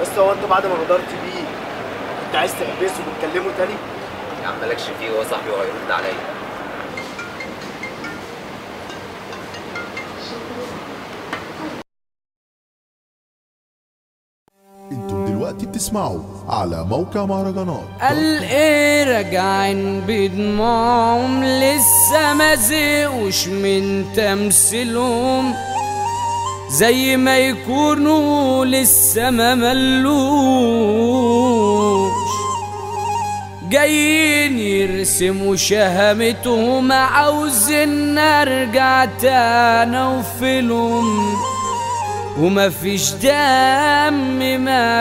بس هو انت بعد ما غدرت بيه كنت عايز تحبسه وتكلمه تاني يا عم مالكش فيه هو صاحبي وهيرد عليا انتم دلوقتي بتسمعوا على موقع مهرجانات قال ايه راجعين بدموعهم لسه ما زهقوش من تمثيلهم زي ما يكونوا لسه ما ملوش جايين يرسموا شهامتهم عاوزين نرجع تاني وفيلم وما فيش دم ما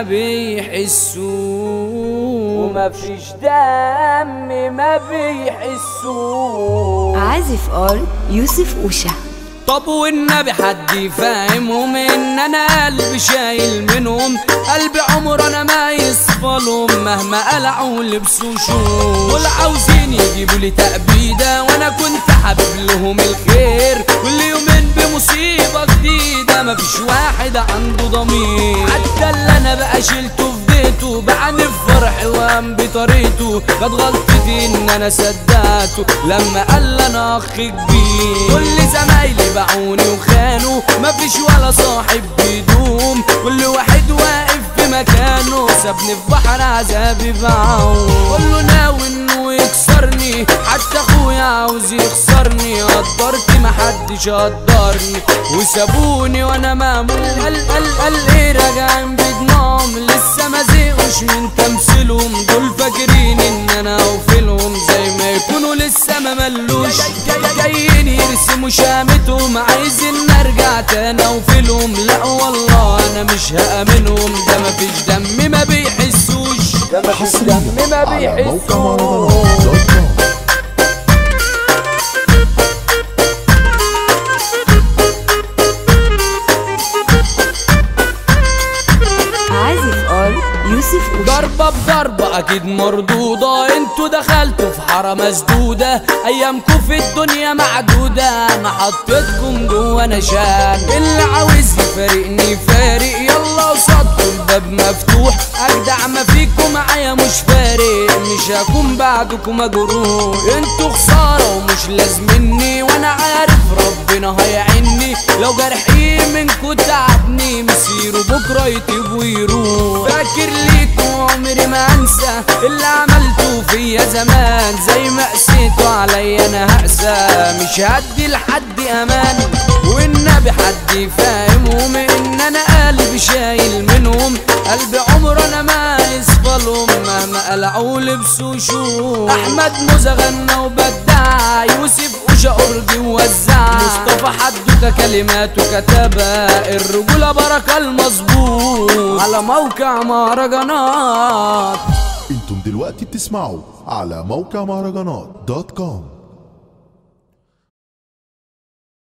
بيحسوه وما فيش دم ما بيحسوه عازف ار يوسف اوشا طب والنبي حد يفهمهم ان انا قلبي شايل منهم قلبي عمر انا ما يصفلهم مهما قلعوا لبسوا شوش دول عاوزين يجيبوا لي تأبيدة وانا كنت حابب لهم الخير كل يومين بمصيبة جديدة مفيش واحد عنده ضمير حتى اللي انا بقى شلته في بيته بعني فرح وقام بطريقته كانت غلطتي ان انا صدقته لما قال انا اخ كبير كل زمايلي باعوني وخانوا مفيش ولا صاحب بيدوم كل واحد واقف في مكانه سابني في بحر عذابي بعوم كله ناوي انه يكسرني حتى اخويا عاوز يخسرني قدرت محدش قدرني وسابوني وانا مهموم قال قال قال ايه راجعين بدموعهم لسه ما زهقوش من تمثيلهم دول فاكرين ان انا اوفلهم زي ما يكونوا لسه ما ملوش جايين يرسموا شامتهم عايزين نرجع تاني اوفلهم لا والله انا مش هامنهم ده مفيش دم ما بيحسوش ده مفيش دم ما على موقع بيحسوش مهرجانات دوت كوم عازف ار يوسف اوشا ضربة بضربة أكيد مردودة انتوا دخلتوا في حارة مسدودة أيامكم في الدنيا معدودة أنا حطيتكم جوا نشان اللي عاوز يفارقني يفارق يلا قصادكم الباب مفتوح أجدع ما فيكم معايا مش فارق مش هكون بعدكم مجروح انتوا خسارة ومش لازمني وأنا عارف ربنا هيعني لو جرحي منكوا تعبني مسيره بكرة يطيب ويروح فاكر ليكوا عمري ما انسى اللي عملته فيا زمان زي ما قسيتوا عليا انا هقسى مش هدي لحد امان والنبي حد يفهمهم ان انا قلبي شايل منهم قلبي عمر انا ما يصفلهم مهما قلعوا لبسوا شو احمد موزة غنى وبدع يوسف وشا أرجي ووزع مصطفى حدوته كلماته كتبها الرجولة بركة المظبوط على موقع مهرجانات انتم دلوقتي بتسمعوا على موقع مهرجانات دوت كوم